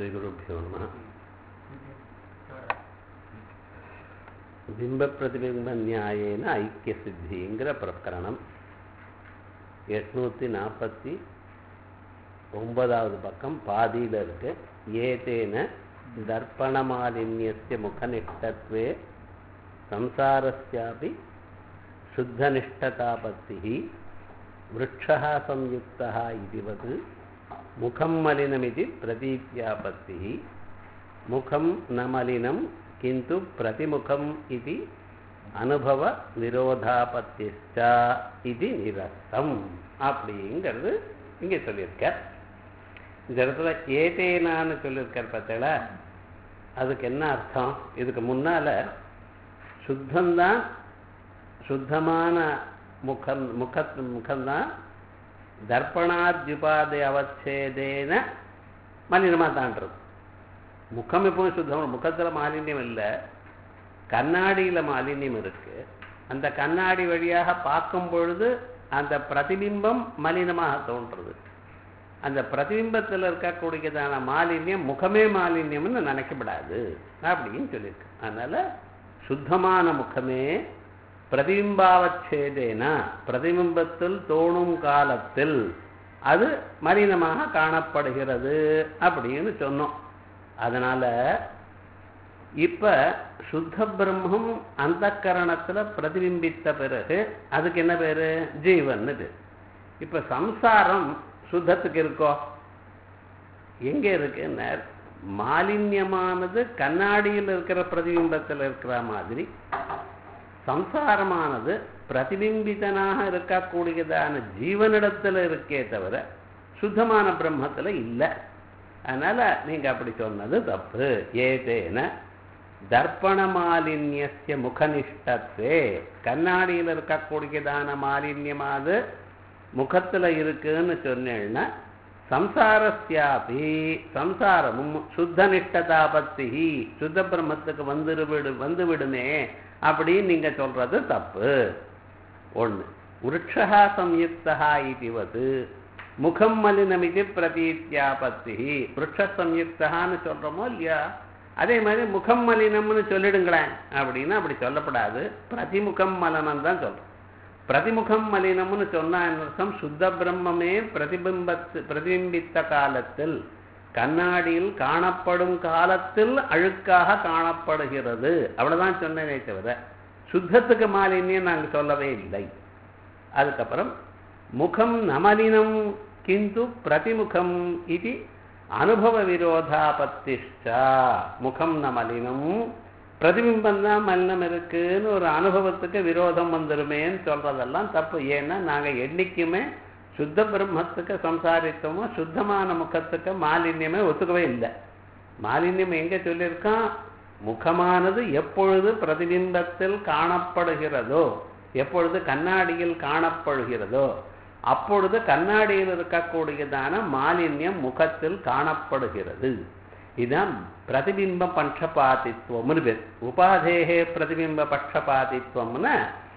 ஸ்ரீகுருभ्यो நம பிம்ப பிரதிபிம்ப நியாயேன ஐக்கிய சித்திங்கிற பிரகரணம் எட்நூற்றி நாற்பத்தி ஒன்பதாவது பக்கம் பாதியில் இருக்கு ஏதேன தர்ப்பணமாலின்யஸ்ய முகநிஷ்டத்வே संसारस्यापि शुद्धनिष्ठतापत्तिः वृक्षः संयुक्तः इतिवत् मुखं मलिनमिति प्रतीत्यापत्तिः मुखं न मलिनं किन्तु प्रतिमुखम् इति அனுபவ இது நிரஸ்தம் அப்படிங்கிறது இங்கே சொல்லியிருக்கார் இந்த இடத்துல ஏதேனான்னு சொல்லியிருக்கார் பார்த்தீங்களா அதுக்கு என்ன அர்த்தம் இதுக்கு முன்னால் சுத்தம்தான் சுத்தமான முகம் முக முகம்தான் தர்ப்பணாத்யுபாதை அவச்சேதேன மலினமாக தாண்டது முகம் எப்பவும் சுத்தம் முகத்தில் மாலின்யம் இல்லை கண்ணாடியில் மாலின்யம் இருக்கு அந்த கண்ணாடி வழியாக பார்க்கும் பொழுது அந்த பிரதிபிம்பம் மலினமாக தோன்றுறது அந்த பிரதிபிம்பத்தில் இருக்கக்கூடியதான மாலின்யம் முகமே மாலின்யம்னு நினைக்கப்படாது அப்படின்னு சொல்லியிருக்கு அதனால் சுத்தமான முகமே பிரதிபிம்பாவச்சேதேன பிரதிபிம்பத்தில் தோணும் காலத்தில் அது மலினமாக காணப்படுகிறது அப்படின்னு சொன்னோம் அதனால இப்ப சுத்த பிரம்மம் அந்த கரணத்துல பிரதிபிம்பித்த பிறகு அதுக்கு என்ன பேரு ஜீவன் இப்ப சம்சாரம் சுத்தத்துக்கு இருக்கோ எங்க இருக்குன்னு மாலின்யமானது கண்ணாடியில் இருக்கிற பிரதிபிம்பத்தில் இருக்கிற மாதிரி சம்சாரமானது பிரதிபிம்பித்தனாக இருக்கக்கூடியதான ஜீவனிடத்தில் இருக்கே தவிர சுத்தமான பிரம்மத்தில் இல்லை அதனால நீங்க அப்படி சொன்னது தப்பு ஏதேன தர்ப்பண மாலின்யசிய முகனிஷ்டத்தே கண்ணாடியில் இருக்கக்கூடியதான மாலின்யமாவது முகத்தில் இருக்குன்னு சொன்னேன்னா சம்சாரஸ்யாபி சம்சாரமும் சுத்த நிஷ்டதாபத்தி சுத்த பிரம்மத்துக்கு வந்துவிடு வந்து விடுமே அப்படின்னு நீங்க சொல்றது தப்பு ஒண்ணு விருட்சா சம்யுக்தா இதுவது முகம் மலினமிதி பிரதீத்யாபத்தி விருட்ச சம்யுக்தான்னு சொல்றோமோ இல்லையா அதே மாதிரி முகம் மலினம்னு சொல்லிடுங்களேன் அப்படின்னு அப்படி சொல்லப்படாது பிரதிமுகம் மலனம் தான் சொல்றோம் பிரதிமுகம் மலினம்னு சொன்னா அர்த்தம் சுத்த பிரம்மமே பிரதிபிம்பத்து பிரதிபிம்பித்த காலத்தில் கண்ணாடியில் காணப்படும் காலத்தில் அழுக்காக காணப்படுகிறது அவ்வளவுதான் சொன்னேனே தவிர சுத்தத்துக்கு மாலின்யம் நாங்கள் சொல்லவே இல்லை அதுக்கப்புறம் முகம் நமலினம் கிந்து பிரதிமுகம் இது அனுபவ விரோதாபத்திஷ்டா முகம் நமலினம் பிரதிபிம்பம் தான் மலினம் இருக்குன்னு ஒரு அனுபவத்துக்கு விரோதம் வந்துருமேன்னு சொல்றதெல்லாம் தப்பு ஏன்னா நாங்கள் என்னைக்குமே சுத்த பிரம்மத்துக்கு சம்சாரித்தோமோ சுத்தமான முகத்துக்கு மாலின்யமே ஒத்துக்கவே இல்லை மாலின்யம் எங்க சொல்லியிருக்கோம் முகமானது எப்பொழுது பிரதிபிம்பத்தில் காணப்படுகிறதோ எப்பொழுது கண்ணாடியில் காணப்படுகிறதோ அப்பொழுது கண்ணாடியில் இருக்கக்கூடியதான மாலின்யம் முகத்தில் காணப்படுகிறது இதுதான் பிரதிபிம்ப பட்சபாதித்வம்னு பேர் உபாதேகே பிரதிபிம்ப பட்சபாதித்வம்னு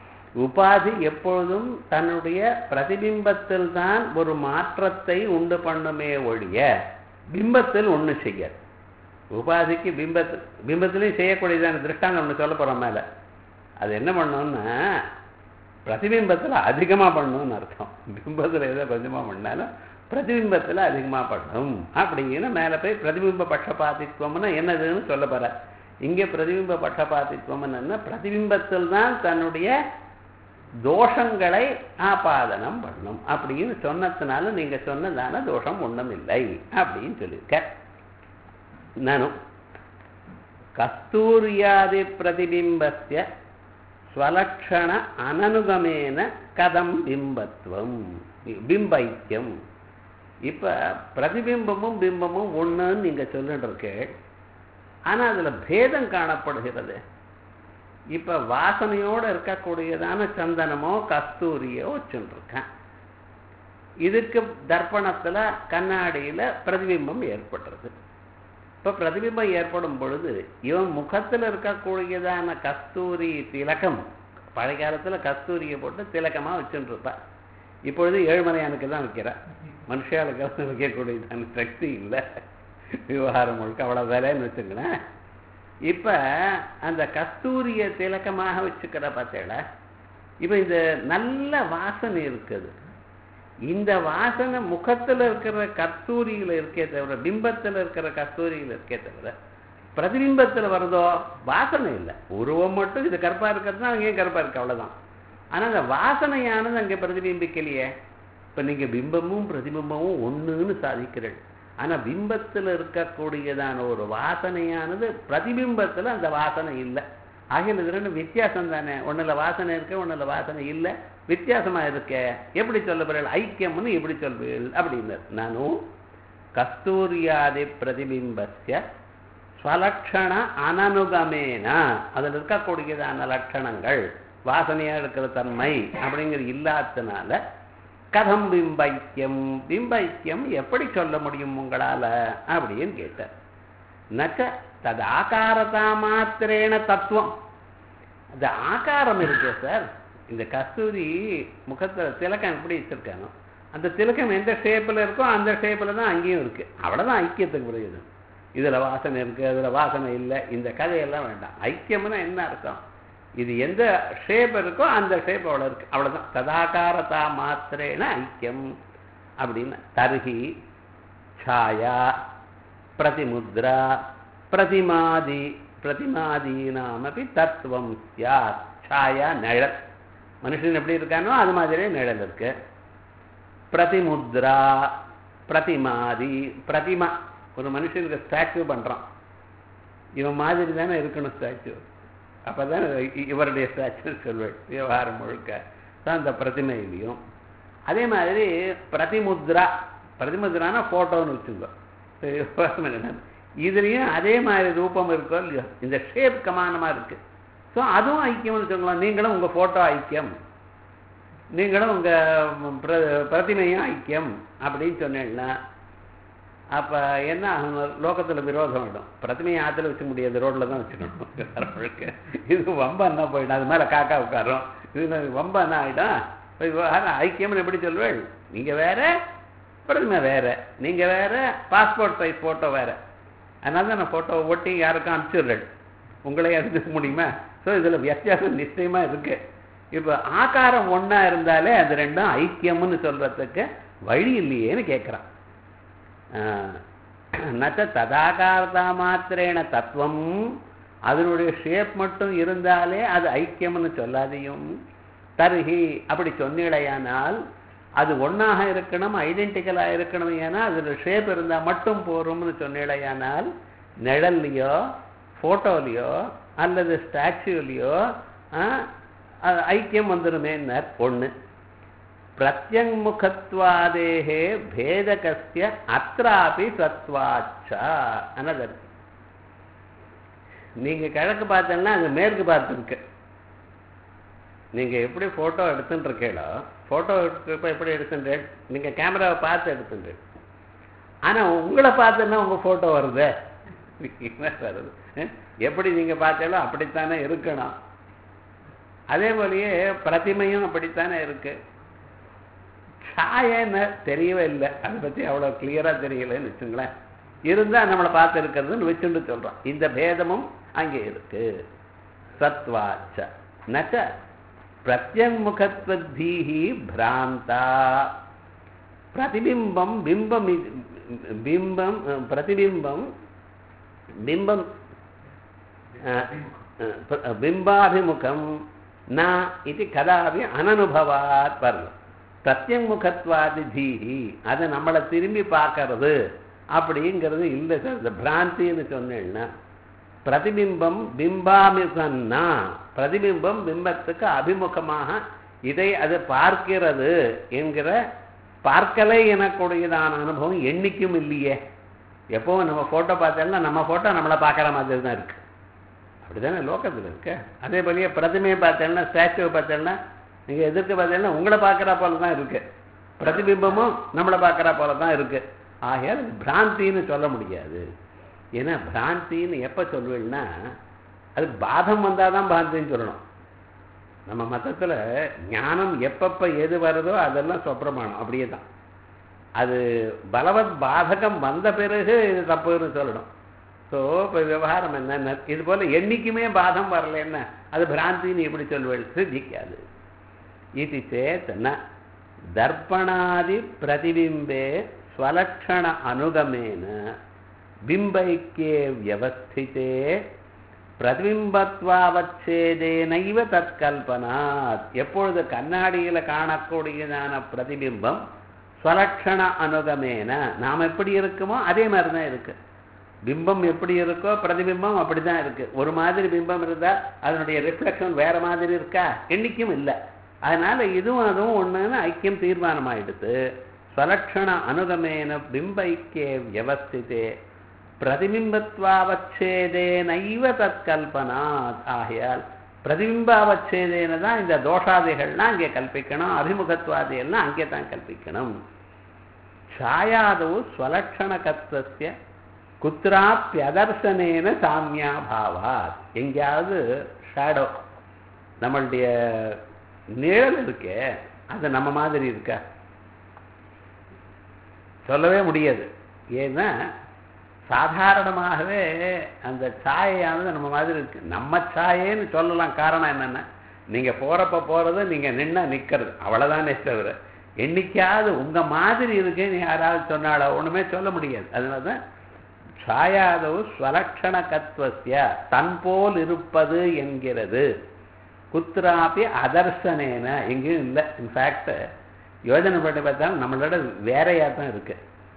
உபாதி எப்பொழுதும் தன்னுடைய பிரதிபிம்பத்தில் தான் ஒரு மாற்றத்தை உண்டு பண்ணுமே ஒழிய பிம்பத்தில் ஒன்று செய்யாது உபாதிக்கு பிம்பத்தில் பிம்பத்திலையும் செய்யக்கூடியதான திருஷ்டாந்தம் ஒன்று சொல்ல போகிறோம் மேலே அது என்ன பண்ணோம்னா பிரதிபிம்பத்தில் அதிகமாக பண்ணணும்னு அர்த்தம் பிம்பத்தில் ஏதோ கொஞ்சமாக பண்ணாலும் பிரதிபிம்பத்தில் அதிகமாக பண்ணும் அப்படின்னு மேலே போய் பிரதிபிம்ப பட்சபாதித்வம்னா என்னதுன்னு சொல்ல போற இங்கே பிரதிபிம்ப பட்சபாதித்வம் என்ன பிரதிபிம்பத்தில் தான் தன்னுடைய தோஷங்களை ஆபாதனம் பண்ணும் அப்படின்னு சொன்னதுனால நீங்க சொன்னதான தோஷம் ஒன்றும் இல்லை அப்படின்னு சொல்லியிருக்க நானும் கஸ்தூரியாதி பிரதிபிம்பஸ்ய ஸ்வலக்ஷண அனனுகமேன கதம் பிம்பத்துவம் பிம்பைத்தியம் இப்ப பிரதிபிம்பமும் பிம்பமும் ஒண்ணுன்னு நீங்க சொல்லிட்டு இருக்கு ஆனா அதுல பேதம் காணப்படுகிறது இப்ப வாசனையோட இருக்கக்கூடியதான சந்தனமோ கஸ்தூரியோ வச்சுருக்கேன் இதுக்கு தர்ப்பணத்துல கண்ணாடியில பிரதிபிம்பம் ஏற்படுறது இப்ப பிரதிபிம்பம் ஏற்படும் பொழுது இவன் முகத்துல இருக்கக்கூடியதான கஸ்தூரி திலகம் பழைய காலத்துல கஸ்தூரியை போட்டு திலகமா வச்சுட்டு இருப்பா இப்பொழுது ஏழுமலையானுக்கு தான் வைக்கிறா மனுஷாளுக்கு வைக்கக்கூடியதான சக்தி இல்லை விவகாரம் முழுக்க அவ்வளோ விலைன்னு வச்சுங்களேன் இப்போ அந்த கஸ்தூரிய திலக்கமாக வச்சுக்கிற பார்த்தேல இப்போ இந்த நல்ல வாசனை இருக்குது இந்த வாசனை முகத்தில் இருக்கிற கஸ்தூரியில் இருக்கே தவிர பிம்பத்தில் இருக்கிற கஸ்தூரியில் இருக்கே தவிர பிரதிபிம்பத்தில் வருதோ வாசனை இல்லை உருவம் மட்டும் இது கருப்பாக இருக்கிறதுனா அங்கேயும் கருப்பாக இருக்கு அவ்வளோதான் ஆனால் அந்த வாசனையானது அங்கே பிரதிபிம்பிக்கலையே இப்போ நீங்கள் பிம்பமும் பிரதிபிம்பமும் ஒன்றுன்னு சாதிக்கிறீர்கள் ஆனால் பிம்பத்தில் இருக்கக்கூடியதான ஒரு வாசனையானது பிரதிபிம்பத்தில் அந்த வாசனை இல்லை ஆகிய இது ரெண்டும் வித்தியாசம் தானே ஒன்றில் வாசனை இருக்கு ஒன்றில் வாசனை இல்லை வித்தியாசமாக இருக்க எப்படி சொல்ல போறீர்கள் ஐக்கியம்னு எப்படி சொல்வீர்கள் அப்படின்னு நானும் கஸ்தூரியாதி பிரதிபிம்பஸ்ய ஸ்வலக்ஷண அனனுகமேன அதில் இருக்கக்கூடியதான லட்சணங்கள் வாசனையாக இருக்கிற தன்மை அப்படிங்கிற இல்லாதனால கதம் பிம்பைக்கியம் பிம்பைக்கியம் எப்படி சொல்ல முடியும் உங்களால அப்படின்னு கேட்டார் நச்ச தது ஆகாரதா மாத்திரேன தத்துவம் அந்த ஆகாரம் இருக்கே சார் இந்த கஸ்தூரி முகத்தில் திலக்கம் எப்படி வச்சிருக்காங்க அந்த திலக்கம் எந்த ஷேப்பில் இருக்கோ அந்த ஷேப்பில் தான் அங்கேயும் இருக்கு அவ்வளோதான் ஐக்கியத்துக்கு புரியுது இதில் வாசனை இருக்கு அதில் வாசனை இல்லை இந்த கதையெல்லாம் வேண்டாம் ஐக்கியம்னா என்ன அர்த்தம் இது எந்த ஷேப் இருக்கோ அந்த ஷேப் அவ்வளோ இருக்கு அவ்வளோதான் ததாகாரதா மாத்திரேன ஐக்கியம் அப்படின்னு தர்ஹி ಛಾಯಾ ಪ್ರತಿಮುದ್ರಾ ಪ್ರತಿಮಾದಿ பிரதிமாதீனாமபி தத்துவம் சியாத் ಛಾಯಾ நிழல் மனுஷன் எப்படி இருக்கானோ அது மாதிரியே நிழல் இருக்கு பிரதிமுத்ரா பிரதிமாதி பிரதிமா ஒரு மனுஷனுக்கு ஸ்டாச்சு பண்றான் இவன் மாதிரி தானே இருக்கணும் ஸ்டாச்சு அப்பதான் இ- இவருடைய ஸ்டாச்சு சொல்வேன் விவகாரம் முழுக்க தான் அந்த பிரதிமையிலையும் அதே மாதிரி பிரதிமுத்ரா பிரதிமுத்ரானா ஃபோட்டோன்னு வச்சுக்கோ விவகாரம் என்னன்னா, இதுலேயும் அதே மாதிரி ரூபம் இருக்கோ இல்லையோ இந்த ஷேப் கமானமாக இருக்கு ஸோ அதுவும் ஐக்கியம்னு சொல்லலாம் நீங்களும் உங்கள் ஃபோட்டோ ஐக்கியம் நீங்களும் உங்கள் பிர பிரதிமையும் ஐக்கியம் அப்படின்னு சொன்னேன்னா அப்போ என்ன ஆகும் லோகத்தில் விரோதம் ஆகிடும் பிரதிமையை ஆற்றுல வச்சு முடியாது ரோட்டில் தான் வச்சுக்கணும் முழுக்க இது வம்ப என்ன போயிடும் அது மேலே காக்கா உட்காரும் இது வம்ப என்ன ஆகிடும் ஐக்கியம்னு எப்படி சொல்வேள் நீங்கள் வேற பிரதிமை வேற நீங்கள் வேற பாஸ்போர்ட் சைஸ் ஃபோட்டோ வேற அதனால தான் நான் ஃபோட்டோ ஒட்டி யாருக்கும் அனுப்பிச்சிடுறேன் உங்களே எடுத்துக்க முடியுமா ஸோ இதில் வித்தியாசம் நிச்சயமாக இருக்கு இப்போ ஆகாரம் ஒன்றா இருந்தாலே அது ரெண்டும் ஐக்கியம்னு சொல்கிறதுக்கு வழி இல்லையேன்னு கேட்குறான் நச்ச ததாகாரதா மாத்திரேன தத்துவம் அதனுடைய ஷேப் மட்டும் இருந்தாலே அது ஐக்கியம்னு சொல்லாதையும் தருகி அப்படி சொன்னீடையானால் அது ஒண்ணாக இருக்கணும் ஐடென்டிக்கலாக இருக்கணும் ஏன்னா அதில் ஷேப் இருந்தால் மட்டும் போரும்னு சொன்னீடையானால் நிழல்லையோ ஃபோட்டோலையோ அல்லது ஸ்டாச்சுலையோ ஐக்கியம் வந்துடுமேன்னார் ஒன்று பிரத்யங்முகத்வாதேகே பேதகஸ்ய அத்ராபி சத்வாச்சா அனதர் நீங்க கிழக்கு பார்த்தீங்கன்னா அது மேற்கு பார்த்துருக்கு நீங்க எப்படி போட்டோ எடுத்துட்டு இருக்கீங்களோ போட்டோ எடுக்கிறப்ப எப்படி எடுத்துட்டேன் நீங்க கேமராவை பார்த்து எடுத்துட்டேன் ஆனா உங்களை பார்த்தோன்னா உங்க போட்டோ வருது என்ன வருது அஹ்? எப்படி நீங்க பார்த்தீங்களோ அப்படித்தானே இருக்கணும் அதே போலயே பிரதிமையும் அப்படித்தானே இருக்கு சாயன்னு தெரியவே இல்லை அதை பற்றி அவ்வளோ கிளியராக தெரியலன்னு வச்சுங்களேன் இருந்தால் நம்மளை பார்த்து இருக்கிறதுன்னு வச்சுட்டு சொல்கிறோம் இந்த பேதமும் அங்கே இருக்கு சத்வாச்ச நச்ச பிரத்யங்முகத்வத்தீஹி பிராந்தா பிரதிபிம்பம் பிம்பம் இது- பிம்பம் அஹ், பிரதிபிம்பம் பிம்பம் அஹ், அஹ், ப- பிம்பாபிமுகம் ந இது கதாபி அனனுபவாத் வரணும் பிரத்யங்முகத்வாதி தீஹி அதை நம்மளை திரும்பி பார்க்கறது அப்படிங்கிறது இல்லை சார் இந்த பிராந்தின்னு சொன்னேன்னா பிரதிபிம்பம் பிம்பாமிகன்னா பிரதிபிம்பம் பிம்பத்துக்கு அபிமுகமாக இதை அது பார்க்கிறது என்கிற பார்க்கலை எனக்கூடியதான அனுபவம் என்னைக்கும் இல்லையே எப்பவும் நம்ம ஃபோட்டோ பார்த்தோம்னா நம்ம ஃபோட்டோ நம்மளை பார்க்குற மாதிரி தான் இருக்கு அப்படிதானே லோகத்தில் இருக்கு அதே போலயே பிரதிமையை பார்த்தேன்னா ஸ்டாச்சுவை பார்த்தேன்னா நீங்கள் எதிர்க்க பார்த்தீங்கன்னா உங்களை பார்க்குறா போல தான் இருக்கு பிரதிபிம்பமும் நம்மளை பார்க்குறா போல தான் இருக்கு ஆகையால் இது பிராந்தின்னு சொல்ல முடியாது ஏன்னா பிராந்தின்னு எப்போ சொல்லுவேன்னா அது பாதம் வந்தால் தான் பிராந்தின்னு சொல்லணும் நம்ம மதத்தில் ஞானம் எப்பப்போ எது வருதோ அதெல்லாம் சொப்பிரமாணம் அப்படியே தான் அது பலவத் பாதகம் வந்த பிறகு இது தப்புன்னு சொல்லணும் ஸோ இப்போ விவகாரம் என்னென்ன இது போல என்னைக்குமே பாதம் வரலன்னா அது பிராந்தின்னு எப்படி சொல்வேன் சித்திக்காது இது சேத் ந தர்ப்பணாதி பிரதிபிம்பே ஸ்வலக்ஷண அனுகமேன பிம்பைக்கே வியவஸ்திதே பிரதிபிம்பத்வாவச்சேதேனைவ தற்கல்பனாத் எப்பொழுது கண்ணாடியில் காணக்கூடியதான பிரதிபிம்பம் ஸ்வலக்ஷண அனுகமேன நாம் எப்படி இருக்குமோ அதே மாதிரி தான் இருக்கு பிம்பம் எப்படி இருக்கோ பிரதிபிம்பம் அப்படி தான் இருக்கு ஒரு மாதிரி பிம்பம் இருந்தா அதனுடைய ரிஃப்ளெக்ஷன் வேற மாதிரி இருக்கா என்னைக்கும் இல்லை அதனால இதுவும் அதுவும் ஒண்ணுன்னு ஐக்கியம் தீர்மானம் ஆயிடுது ஸ்வலக்ஷண அனுகமேன பிம்ப ஐக்கிய வியவஸ்திதே பிரதிபிம்பத்வாவச்சேதேனைவ தற்கல்பனாத் ஆகையால் பிரதிபிம்பாவச்சேதேன தான் இந்த தோஷாதிகள்லாம் அங்கே கல்பிக்கணும் அபிமுகத்வாதிகள்லாம் அங்கே தான் கல்பிக்கணும் ಛಾಯಾದವು ಸ್ವಲಕ್ಷಣಕತ್ವಸ್ಯ குத்திராப்பியதர்சனேன சாமியாபாவாத் எங்கேயாவது ஷேடோ நம்மளுடைய நிழல் இருக்கே அது நம்ம மாதிரி இருக்கா சொல்லவே முடியாது ஏன்னா சாதாரணமாகவே அந்த சாயையானது நம்ம மாதிரி இருக்கு நம்ம சாயேன்னு சொல்லலாம் காரணம் என்னென்ன நீங்க போறப்ப போறது நீங்க நின்னா நிக்கிறது அவ்வளவுதானே தவிர என்னைக்காவது உங்க மாதிரி இருக்கேன்னு யாராவது சொன்னாலோ ஒண்ணுமே சொல்ல முடியாது அதனாலதான் சாயாதவு ஸ்வலக்ஷணகத்வசிய தன் போல் இருப்பது என்கிறது குத்ராப்பி அதர்சனேன எங்கேயும் இல்லை இன்ஃபேக்ட் யோஜனை பண்ணி பார்த்தாலும் நம்மளோட வேறையா தான் இருக்கு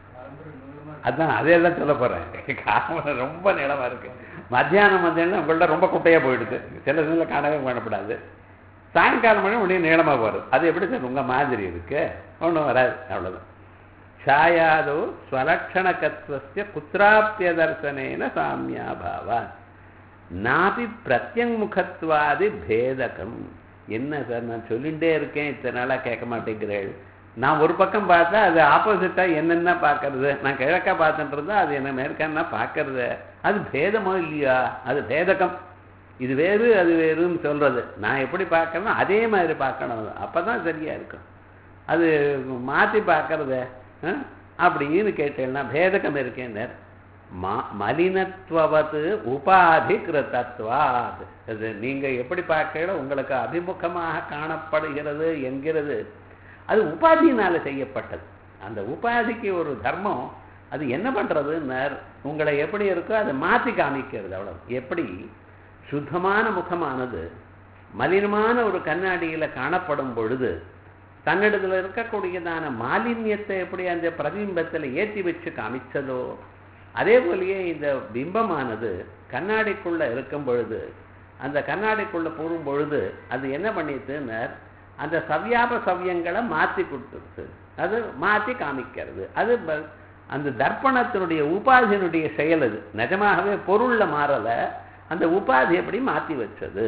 அதான் அதே தான் சொல்ல போறேன் காரணம் ரொம்ப நிலமா இருக்கு மத்தியானம் வந்தேன்னா உங்கள்ட்ட ரொம்ப குட்டையா போயிடுது சில நேரம் காணவே பண்ணப்படாது சாயங்காலம் மணி உடனே நீளமா போகிறது அது எப்படி சார் உங்க மாதிரி இருக்கு ஒன்றும் வராது அவ்வளவுதான் ಛಾಯಾದೋ ಸ್ವಲಕ್ಷಣಕತ್ವಸ್ಯ ಕುತ್ರಾಪ್ಯದರ್ಶನೇನ ಸಾಮ್ಯಾಭಾವ நாபி பிரத்யங்முகத்வாதி பேதகம் என்ன சார் நான் சொல்லிகிட்டே இருக்கேன் இத்தனை நாளாக கேட்க மாட்டேங்கிறேள் நான் ஒரு பக்கம் பார்த்தா அது ஆப்போசிட்டாக என்னென்ன பார்க்கறது நான் கிழக்கா பார்த்துட்டு இருந்தா அது என்ன மேற்கான்னா பார்க்கறது அது பேதமோ இல்லையா அது பேதகம் இது வேறு அது வேறுன்னு சொல்றது நான் எப்படி பார்க்கறேனோ அதே மாதிரி பார்க்கணும் அப்போ தான் சரியா இருக்கும் அது மாற்றி பார்க்கறது அப்படின்னு கேட்டேன்னா பேதகம் இருக்கேன் மா மலினத்துவத்து உபாதி கிருத்தத்வாத் அது நீங்க எப்படி பார்க்கல உங்களுக்கு அபிமுகமாக காணப்படுகிறது என்கிறது அது உபாதியினால செய்யப்பட்டது அந்த உபாதிக்கு ஒரு தர்மம் அது என்ன பண்றதுன்னர் உங்களை எப்படி இருக்கோ அதை மாற்றி காமிக்கிறது அவ்வளவு எப்படி சுத்தமான முகமானது மலினமான ஒரு கண்ணாடியில காணப்படும் பொழுது தன்னிடத்துல இருக்கக்கூடியதான மாலின்யத்தை எப்படி அந்த பிரதிபிம்பத்தில் ஏற்றி வச்சு காமிச்சதோ அதே போலயே இந்த பிம்பமானது கண்ணாடிக்குள்ள இருக்கும் பொழுது அந்த கண்ணாடிக்குள்ள போகும் பொழுது அது என்ன பண்ணிட்டுன்னு அந்த சவ்யாப சவ்யங்களை மாற்றி கொடுத்துருது அது மாற்றி காமிக்கிறது அது அந்த தர்ப்பணத்தினுடைய உபாதியினுடைய செயல் அது நிஜமாகவே பொருள்ல மாறல அந்த உபாதி எப்படி மாற்றி வச்சது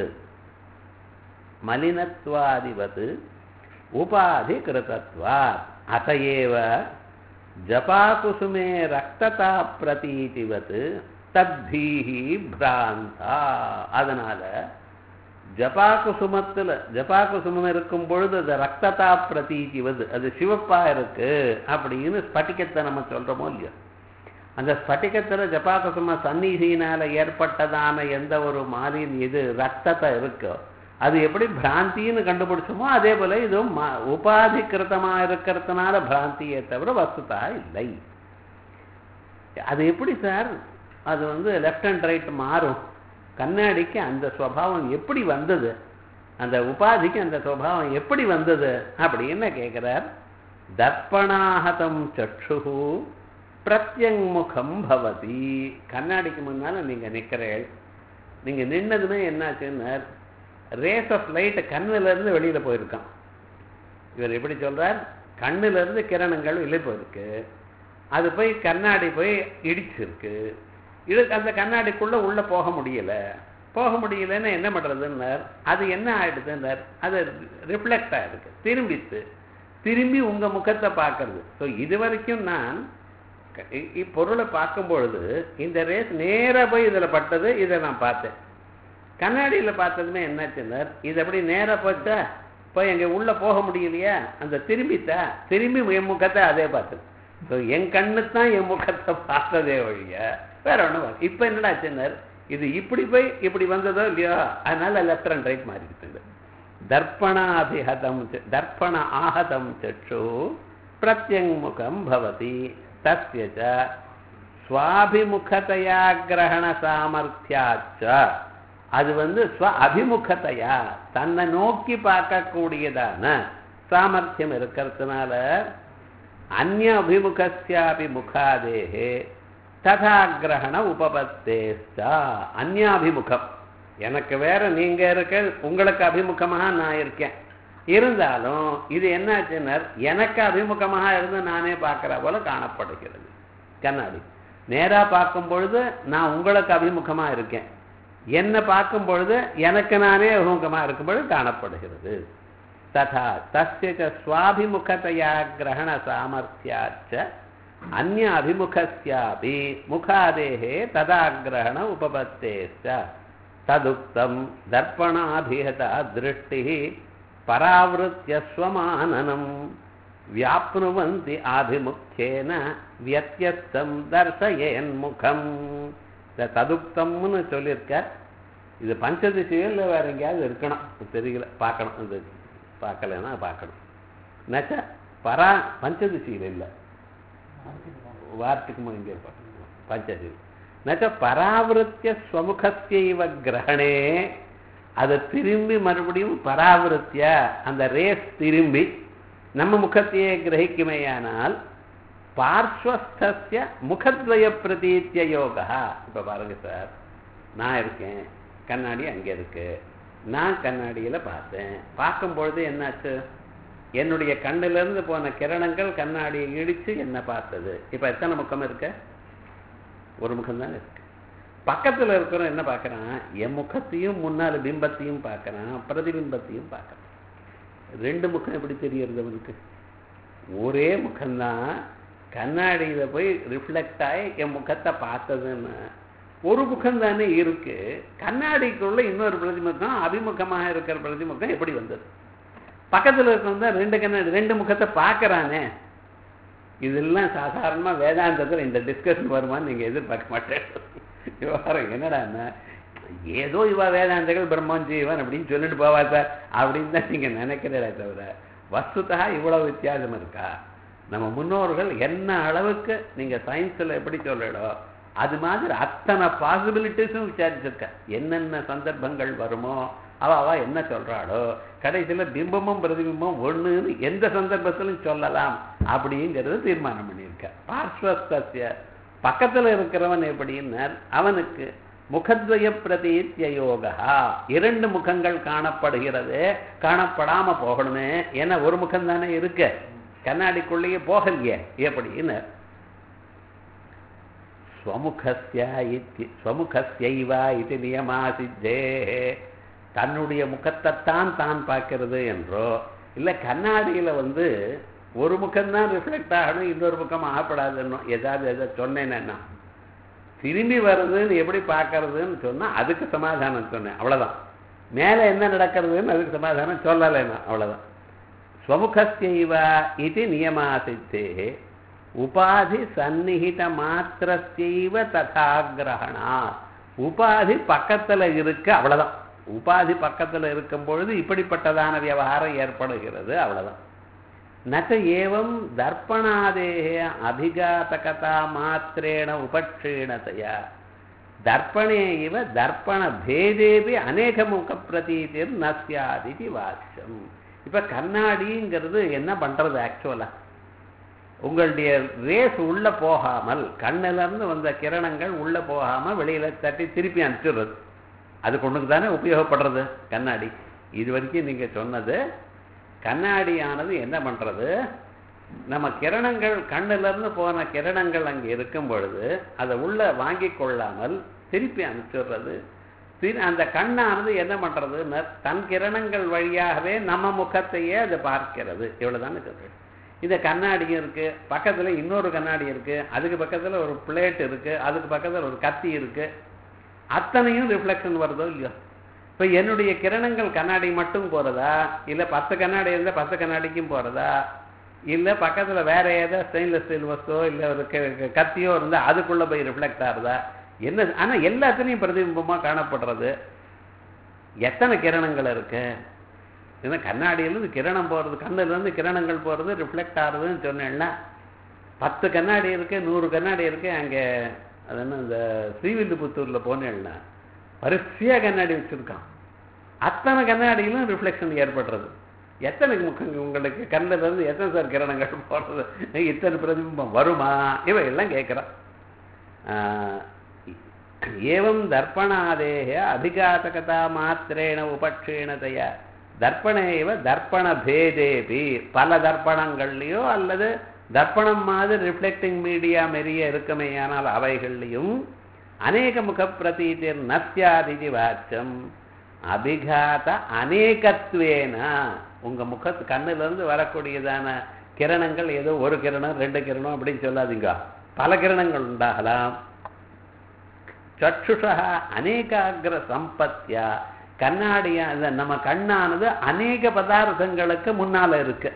மலினத்வாதிவது உபாதி கிருதத்வா அதையேவ ஜபாகுசுமே ரக்ததா பிரதீதிவத் தத்தீஹி பிராந்தா அதனால ஜபாகுசுமத்தில் ஜபாகுசுமம் இருக்கும் பொழுது அது ரக்ததா பிரதீதிவது அது சிவப்பா இருக்கு அப்படின்னு ஸ்பட்டிகத்தை நம்ம சொல்றோமோ இல்லையோ அந்த ஸ்பட்டிகத்தில் ஜபாகுசும சந்நிதியினால ஏற்பட்டதான எந்த ஒரு மாலின் இது ரத்தத்தை இருக்கோ அது எப்படி பிராந்தின்னு கண்டுபிடிச்சோமோ அதே போல இதுவும் உபாதிகிருத்தமா இருக்கிறதுனால பிராந்தியே தவிர வஸ்துதா இல்லை அது எப்படி சார் அது வந்து லெஃப்ட் அண்ட் ரைட் மாறும் கண்ணாடிக்கு அந்த சுவாவம் எப்படி வந்தது அந்த உபாதிக்கு அந்த சுவாவம் எப்படி வந்தது அப்படின்னு கேட்கிறார் தர்ப்பணாகதம் சக்ஷு பிரத்யங்முகம் பவதி கண்ணாடிக்கு முன்னால நீங்க நிக்கிறீள் நீங்க நின்னதுமே என்னாச்சுன்னு ரேஸ் ஆஃப் லைட் கண்ணுல இருந்து வெளியில போயிருக்கான் இவர் எப்படி சொல்றார் கண்ணுல இருந்து கிரணங்கள் வெளியே போயிருக்கு அது போய் கண்ணாடி போய் இடிச்சிருக்கு இது அந்த கண்ணாடிக்குள்ள உள்ள போக முடியல போக முடியலன்னு என்ன பண்றதுன்னார் அது என்ன ஆயிடுதுன்னார் அது ரிஃப்ளெக்ட் ஆயிருக்கு திரும்பித்து திரும்பி உங்க முகத்தை பார்க்கறது ஸோ இது வரைக்கும் நான் இப்பொருளை பார்க்கும் பொழுது இந்த ரேஸ் நேரா போய் இதுல பட்டது இதை நான் பார்த்தேன் கண்ணாடியில பார்த்ததுமே என்னாச்சுன்னார் இது எப்படி நேரா போச்சா போய் எங்க உள்ள போக முடியலையா அந்த திரும்பித்தா திரும்பி என் முகத்தை அதே பார்த்தது ஸோ என் கண்ணு தான் என் முகத்தை பார்த்ததே ஒழிய வேற ஒன்றும் இப்போ என்னடா சின்னர் இது இப்படி போய் இப்படி வந்ததோ இல்லையோ அதனால லெஃப்ட் அண்ட் ரைட் மாறி இருக்குது தர்ப்பணாபிஹதம் ச- தர்ப்பண ஆஹதம் சற்று பிரத்யங்முகம் பவதி தஸ்ய ச ஸ்வாபிமுகதையா கிரகண சாமர்த்தியாச்ச அது வந்து ஸ்வ அபிமுகத்தையா தன்னை நோக்கி பார்க்கக்கூடியதான சாமர்த்தியம் இருக்கிறதுனால அந்நிய அபிமுகஸ்யாபி முகாதேகே ததா கிரகண உபபத்தேஸ்தா அந்யாபிமுகம் எனக்கு வேற நீங்க இருக்க உங்களுக்கு அபிமுகமாக நான் இருக்கேன் இருந்தாலும் இது என்னாச்சுன்னா எனக்கு அபிமுகமாக இருந்து நானே பார்க்கிற போல காணப்படுகிறது கண்ணாடி நேரா பார்க்கும் பொழுது நான் உங்களுக்கு அபிமுகமா இருக்கேன் என்னை பார்க்கும் பொழுது எனக்கு நானே அபிமுகமா இருக்கும் பொழுது காணப்படுகிறது ததா தஸ்ய ச ஸ்வாபிமுகதையா கிரகண சாமர்த்தியாச்ச அந்நிய அபிமுகஸ்யாபி முகாதேகே ததா கிரகண உபபத்தேச்ச ததுக்தம் தர்ப்பணாபிஹதா திருஷ்டி பராவிருத்திய ஸ்வமானனம் வியாப்னுவந்தி ஆபிமுக்கியேன வியத்தியஸ்தம் தர்சயேன் முகம் இந்த ததுக்தம்னு சொல்லியிருக்கார் இது பஞ்சதிசையில் வேற எங்கேயாவது இருக்கணும் தெரியல பார்க்கணும் இது பார்க்கலன்னா பார்க்கணும் நச்ச பரா பஞ்சதிசையில் இல்லை வார்த்தைக்குமா இங்கே பார்க்கணும் பஞ்சதிசை நச்ச பராவிருத்திய ஸ்வமுகத்தைவ கிரகணே அதை திரும்பி மறுபடியும் பராவிருத்திய அந்த ரேஸ் திரும்பி நம்ம முகத்தையே கிரகிக்குமேயானால் பார்ஸ்வஸ்திய முகத்வய பிரதீத்திய யோகா இப்போ பாருங்க சார் நான் இருக்கேன் கண்ணாடி அங்கே இருக்கு நான் கண்ணாடியில் பார்த்தேன் பார்க்கும் பொழுது என்னாச்சு என்னுடைய கண்ணிலிருந்து போன கிரணங்கள் கண்ணாடியை இடிச்சு என்ன பார்த்தது இப்போ எத்தனை முகம் இருக்கு ஒரு முகம் தானே இருக்கு பக்கத்தில் இருக்கிறவன் என்ன பார்க்கறான் என் முகத்தையும் முன்னால் பிம்பத்தையும் பார்க்கறான் பிரதிபிம்பத்தையும் பார்க்கறான் ரெண்டு முகம் எப்படி தெரியறது அவனுக்கு ஒரே முகம்தான் கண்ணாடியில் போய் ரிஃப்ளெக்ட் ஆகி என் முகத்தை பார்த்ததுன்னு ஒரு முகம் தானே இருக்கு கண்ணாடிக்குள்ள இன்னொரு பிரதிமுகம் அபிமுகமாக இருக்கிற பிரதிமுகம் எப்படி வந்தது பக்கத்தில் இருக்கவன் தான் ரெண்டு கண்ணாடி ரெண்டு முகத்தை பார்க்கறானே இதெல்லாம் சாதாரணமாக வேதாந்தத்தில் இந்த டிஸ்கஷன் வருமான்னு நீங்கள் எதிர்பார்க்க மாட்டேன் விவகாரம் என்னடான்னா ஏதோ இவா வேதாந்தங்கள் பிரம்மன் ஜீவன் அப்படின்னு சொல்லிட்டு போவா சார் அப்படின்னு தான் நீங்கள் நினைக்கிறீரே தவிர வஸ்துதா இவ்வளவு வித்தியாசம் இருக்கா நம்ம முன்னோர்கள் என்ன அளவுக்கு நீங்கள் சயின்ஸில் எப்படி சொல்லலோ அது மாதிரி அத்தனை பாசிபிலிட்டிஸும் விசாரிச்சிருக்க என்னென்ன சந்தர்ப்பங்கள் வருமோ அவ அவ என்ன சொல்றாளோ கடைசியில் பிம்பமும் பிரதிபிம்பமும் ஒண்ணுன்னு எந்த சந்தர்ப்பத்திலும் சொல்லலாம் அப்படிங்கிறது தீர்மானம் பண்ணியிருக்க பார்ஸ்வஸ்திய பக்கத்துல இருக்கிறவன் எப்படின்னார் அவனுக்கு முகத்வய பிரதீத்திய யோகா இரண்டு முகங்கள் காணப்படுகிறது காணப்படாம போகணுமே ஏன்னா ஒரு முகம் தானே இருக்கு கண்ணாடிக்குள்ளேயே போகலையே எப்படின்னு ஸ்வமுகஸ்ய இத்தி ஸ்வமுகஸ்யைவா இது நியமா சித்தே தன்னுடைய முகத்தைத்தான் தான் பார்க்கிறது என்றோ இல்லை கண்ணாடியில் வந்து ஒரு முகம்தான் ரிஃப்ளெக்ட் ஆகணும் இன்னொரு முகம் ஆகப்படாதுன்னு ஏதாவது எதை சொன்னேன்னா திரும்பி வருதுன்னு எப்படி பார்க்கறதுன்னு சொன்னால் அதுக்கு சமாதானம் சொன்னேன் அவ்வளோதான் மேலே என்ன நடக்கிறதுன்னு அதுக்கு சமாதானம் சொல்லலைன்னா அவ்வளோதான் ஸ்வமுகஸ்யைவ இது நியமாசித்தே உபாதி சந்நிகித மாத்திரத்தைவ ததா கிரகணா உபாதி பக்கத்தில் இருக்கு அவ்வளோதான் உபாதி பக்கத்தில் இருக்கும் பொழுது இப்படிப்பட்டதான விவகாரம் ஏற்படுகிறது அவ்வளவுதான் நச்ச ஏவம் தர்ப்பணாதேக அபிகாத்தகதா மாத்திரேண உபக்ஷீணத்தையா தர்ப்பணே இவ தர்ப்பண பேதேபி அநேக முக பிரதீதிர் நசியாதிதி வாக்கியம் இப்ப கண்ணாடிங்கிறது என்ன பண்றது ஆக்சுவலா உங்களுடைய ரேஸ் உள்ள போகாமல் கண்ணுல இருந்து வந்த கிரணங்கள் உள்ள போகாம வெளியில தட்டி திருப்பி அனுப்பிச்சுடுறது அது கொண்டு தானே உபயோகப்படுறது கண்ணாடி இது வரைக்கும் நீங்க சொன்னது கண்ணாடியானது என்ன பண்றது நம்ம கிரணங்கள் கண்ணுல இருந்து போன கிரணங்கள் அங்கே இருக்கும் பொழுது அதை உள்ள வாங்கி கொள்ளாமல் திருப்பி அனுப்பிச்சுடுறது திரு அந்த கண்ணானது என்ன பண்றதுன்னு தன் கிரணங்கள் வழியாகவே நம்ம முகத்தையே அது பார்க்கிறது இவ்வளவுதானே சொல்றேன் இந்த கண்ணாடியும் இருக்கு பக்கத்துல இன்னொரு கண்ணாடி இருக்கு அதுக்கு பக்கத்துல ஒரு பிளேட் இருக்கு அதுக்கு பக்கத்துல ஒரு கத்தி இருக்கு அத்தனையும் ரிஃப்ளெக்ஷன் வருதோ இல்லையோ இப்போ என்னுடைய கிரணங்கள் கண்ணாடி மட்டும் போறதா இல்லை பத்து கண்ணாடி இருந்தால் பத்து கண்ணாடிக்கும் போறதா இல்லை பக்கத்தில் வேற ஏதோ ஸ்டெயின்லெஸ் ஸ்டீல் வஸ்தோ இல்லை ஒரு க- கத்தியோ இருந்தால் அதுக்குள்ளே போய் ரிஃப்ளெக்ட் ஆகுதா என்ன ஆனால் எல்லாத்துலேயும் பிரதிபிம்பமாக காணப்படுறது எத்தனை கிரணங்கள் இருக்கு ஏன்னா கண்ணாடியிலேருந்து கிரணம் போகிறது கண்ணுலேருந்து கிரணங்கள் போகிறது ரிஃப்ளெக்ட் ஆகுதுன்னு சொன்னேன்னா பத்து கண்ணாடி இருக்கு நூறு கண்ணாடி இருக்கு அங்கே அது என்ன இந்த ஸ்ரீவில்லிபுத்தூரில் போனேன்னா வரிசையாக கண்ணாடி வச்சுருக்கான் அத்தனை கண்ணாடியிலும் ரிஃப்ளெக்ஷன் ஏற்படுறது எத்தனை முக்க- உங்களுக்கு கண்ணில் இருந்து எத்தனை சார் கிரணங்கள் போடுறது இத்தனை பிரதிபிம்பம் வருமா இவ எல்லாம் கேட்குறான் ஏவம் தர்ப்பணாதேக அபிகாசகதா மாத்திரேன உபக்ஷீணதைய தர்ப்பணேவ தர்ப்பண பேதேபி பல தர்ப்பணங்கள்லையோ அல்லது தர்ப்பணம் மாதிரி ரிஃப்ளெக்டிங் மீடியா மெரிய இருக்குமேயானால் அவைகள்லையும் அநேக முக பிரதீதிர் நஸ்யாதிதி வாச்சம் அபிகாத அநேகத்வேன உங்க முகத்து கண்ணுல இருந்து வரக்கூடியதான கிரணங்கள் ஏதோ ஒரு கிரணம் ரெண்டு கிரணம் அப்படின்னு சொல்லாதீங்க பல கிரணங்கள் உண்டாகலாம் சற்றுஷா அநேகாகிர சம்பத்தியா கண்ணாடியா இந்த நம்ம கண்ணானது அநேக பதார்த்தங்களுக்கு முன்னால இருக்கு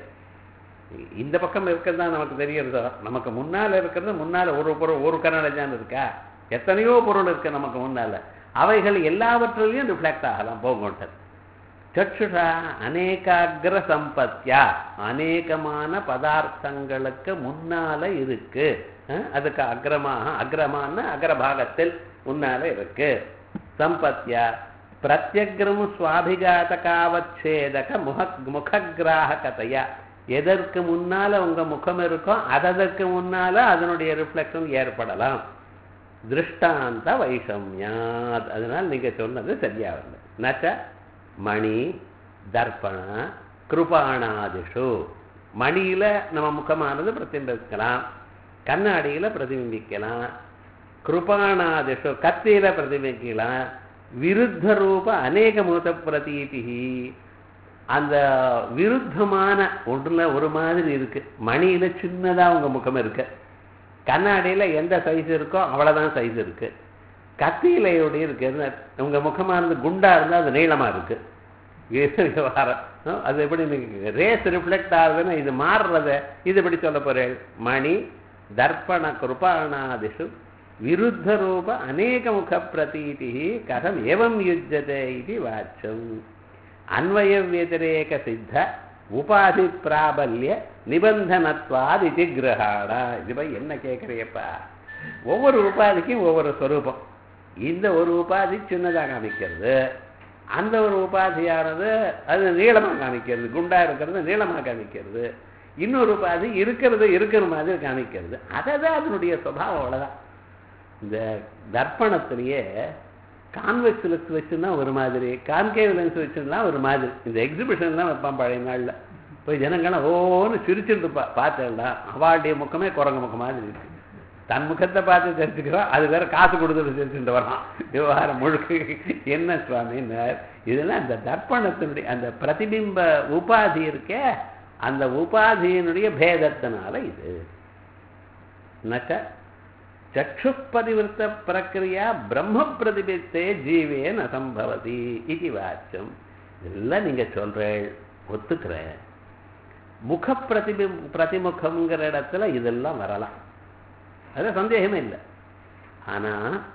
இந்த பக்கம் இருக்கிறது தான் நமக்கு தெரியறதோ நமக்கு முன்னால இருக்கிறது முன்னால ஒரு பொருள் ஒரு கண்ணாடி தான் இருக்கா எத்தனையோ பொருள் இருக்கு நமக்கு முன்னால அவைகள் எல்லாவற்றிலையும் ரிஃப்ளெக்ட் ஆகலாம் போகட்டும் சற்றுஷா அநேகாகிர சம்பத்தியா அநேகமான பதார்த்தங்களுக்கு முன்னால இருக்கு அஹ், அதுக்கு அக்ரமாக அக்ரமான அக்ரபாகத்தில் முன்னால இருக்கு சம்பத்தியா பிரத்யக்ரம் சுவாபிகாதகாவச்சேதக முக முககிராகதையா எதற்கு முன்னால உங்க முகம் இருக்கோ அதற்கு முன்னால அதனுடைய ரிஃப்ளெக்ஷன் ஏற்படலாம் திருஷ்டாந்த வைஷமியாத் அதனால நீங்க சொன்னது சரியா வரல நச்ச மணி தர்ப்பண கிருபாணாதிஷு மணியில நம்ம முகமானது பிரதிபிம்பிக்கலாம் கண்ணாடியில பிரதிபிம்பிக்கலாம் கிருபாணாதிஷு கத்தியில பிரதிபிம்பிக்கலாம் விருத்த ரூப அநேக மூத பிரதீதி அந்த விருத்தமான ஒன்றுல ஒரு மாதிரி இருக்கு மணியில சின்னதா உங்க முகம் இருக்கு கண்ணாடியில எந்த சைஸ் இருக்கோ அவ்வளவுதான் சைஸ் இருக்கு கத்தியில எப்படி இருக்கு என்ன, உங்க முகமானது குண்டா இருந்தா அது நீளமா இருக்கு இது விவகாரம் அஹ் அது எப்படி ரேஸ் ரிஃப்ளெக்ட் ஆகுதுன்னா இது மாறுறத இது எப்படி சொல்ல போறேன் மணி தர்ப்பண கிருபாணாதிஷு விருத்த ரூப அநேக முக பிரதீதி கதம் ஏவம் யுஜ்யதே இது வாச்சம் அன்வய வியதிரேக சித்த உபாதி பிராபல்ய நிபந்தனத்வாத் இது கிரகாடா இது போய் என்ன கேட்குறியப்பா ஒவ்வொரு உபாதிக்கும் ஒவ்வொரு ஸ்வரூபம் இந்த ஒரு உபாதி சின்னதாக காமிக்கிறது அந்த ஒரு உபாதியானது அது நீளமாக காமிக்கிறது குண்டா இருக்கிறது நீளமாக காமிக்கிறது இன்னொரு உபாதி இருக்கிறது இருக்கிற மாதிரி காமிக்கிறது அதை தான் அதனுடைய சுபாவம் அவ்வளோதான் இந்த தர்ப்பணத்திலேயே கான்வெக்ஸ் லென்ஸ் வச்சுன்னா ஒரு மாதிரி கான்கேவ் லென்ஸ் வச்சுன்னா ஒரு மாதிரி இந்த எக்ஸிபிஷன்லாம் வைப்பான் பழைய நாளில் போய் ஜனங்கள்லாம் ஓன்னு சிரிச்சுட்டு பா பார்த்தேன்டா அவாளுடைய முகமே குரங்கு முகம் மாதிரி இருக்கு தன் முகத்தை பார்த்து தெரிஞ்சுக்கிறோம் அது வேற காசு கொடுத்துட்டு தெரிஞ்சுட்டு வரான் விவகாரம் முழுக்க என்ன சுவாமின்னார் இதெல்லாம் இந்த தர்ப்பணத்தினுடைய அந்த பிரதிபிம்ப உபாதி இருக்கே அந்த உபாதியினுடைய பேதத்தினால இது நச்ச சக்ஷுப்பதிவிருத்த பிரக்கிரியா பிரம்ம பிரதிபித்தே ஜீவே ந சம்பவதி இது வாச்சம் இதெல்லாம் நீங்க சொல்றேன் ஒத்துக்கிறேன் முக பிரதிபி பிரதிமுகம்ங்கிற இடத்துல இதெல்லாம் வரலாம் அது சந்தேகமே இல்லை ஆனா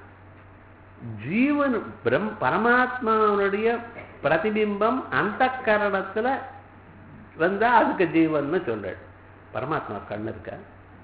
ஜீவன் பிரம் பரமாத்மாவுடைய பிரதிபிம்பம் அந்த கரணத்துல வந்தா அதுக்கு ஜீவன்னு சொல்றேன் பரமாத்மா கண்ணு இருக்கா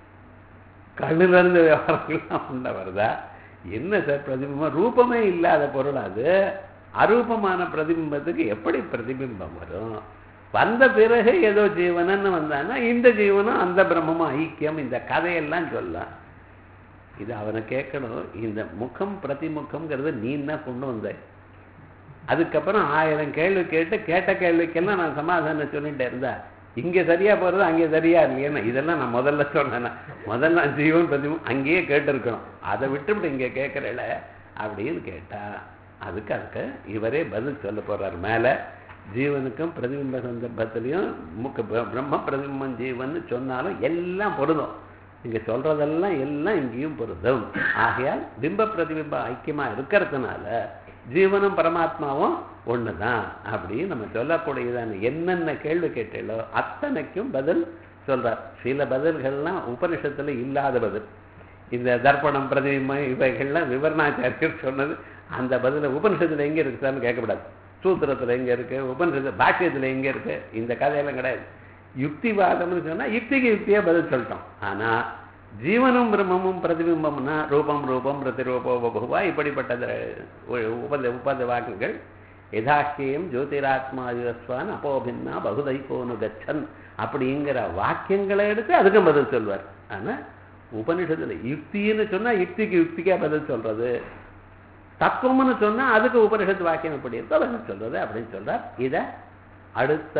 கண்ணுல இருந்து விவகாரங்கள்லாம் உண்ட வருதா என்ன சார் பிரதிபிம்பம் ரூபமே இல்லாத பொருள் அது அரூபமான பிரதிபிம்பத்துக்கு எப்படி பிரதிபிம்பம் வரும் வந்த பிறகு ஏதோ ஜீவனன்னு வந்தான்னா இந்த ஜீவனும் அந்த பிரம்மமும் ஐக்கியம் இந்த கதையெல்லாம் சொல்லலாம் இது அவனை கேட்கணும் இந்த முகம் பிரதிமுகம்ங்கிறது நீ தான் கொண்டு வந்த அதுக்கப்புறம் ஆயிரம் கேள்வி கேட்டு கேட்ட கேள்விக்கெல்லாம் நான் சமாதானம் சொல்லிட்டே இருந்தா இங்க சரியா போறது அங்கே சரியா இல்லையேன்னு இதெல்லாம் நான் முதல்ல சொன்னேன் முதல்ல நான் ஜீவன் பிரதிமுகம் அங்கேயே கேட்டிருக்கணும் அதை விட்டுவிட்டு இங்க கேட்கறல அப்படின்னு கேட்டா அதுக்கு அதுக்கு இவரே பதில் சொல்ல போறார் மேல ஜீவனுக்கும் பிரதிபிம்ப சந்தர்ப்பத்திலையும் முக்க பிர- பிரம்ம பிரதிபிம்பம் ஜீவன் சொன்னாலும் எல்லாம் பொருந்தும் நீங்க சொல்றதெல்லாம் எல்லாம் இங்கேயும் பொருந்தும் ஆகையால் பிம்ப பிரதிபிம்ப ஐக்கியமா இருக்கிறதுனால ஜீவனும் பரமாத்மாவும் ஒண்ணுதான் அப்படின்னு நம்ம சொல்லக்கூடியதான என்னென்ன கேள்வி கேட்டீங்களோ அத்தனைக்கும் பதில் சொல்றார் சில பதில்கள்லாம் உபனிஷத்துல இல்லாத பதில் இந்த தர்ப்பணம் பிரதிபிம்பம் இவைகள்லாம் விவரணாச்சாரியர் சொன்னது அந்த பதில உபனிஷத்துல எங்க இருக்குதான்னு கேட்கக்கூடாது சூத்திரத்துல எங்க இருக்கு உபனிஷத்து பாக்கியத்துல எங்க இருக்கு இந்த கதையெல்லாம் கிடையாது யுக்திவாதம்னு சொன்னா யுக்திக்கு யுக்தியா பதில் சொல்லிட்டோம் ஆனா ஜீவனும் பிரம்மமும் பிரதிபிம்பம்னா ரூபம் ரூபம் பிரதிரூபோ பகுவா இப்படிப்பட்ட உபத உபத வாக்குகள் யதாக்கியம் ஜோதிராத்மா யுவஸ்வான் அப்போபின்னா பகுதைக்கோனு கச்சன் அப்படிங்கிற வாக்கியங்களை எடுத்து அதுக்கும் பதில் சொல்வார் ஆனா உபனிஷத்துல யுக்தின்னு சொன்னா யுக்திக்கு யுக்திக்கா பதில் சொல்றது தத்துவம்னு சொன்னா அதுக்கு உபனிஷத்து வாக்கியம் எப்படி இருக்கோ பதில் சொல்றது அப்படின்னு சொல்றார் இத அடுத்த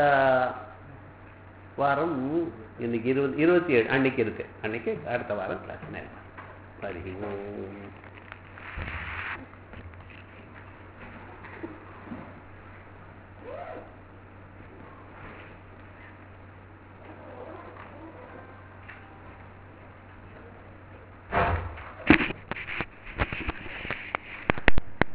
வாரம் இன்னைக்கு இருபது இருபத்தி ஏழு அன்னைக்கு இருக்கு அன்னைக்கு அடுத்த வாரம் கிளாஸ் நேரம் ஹரி ஓம்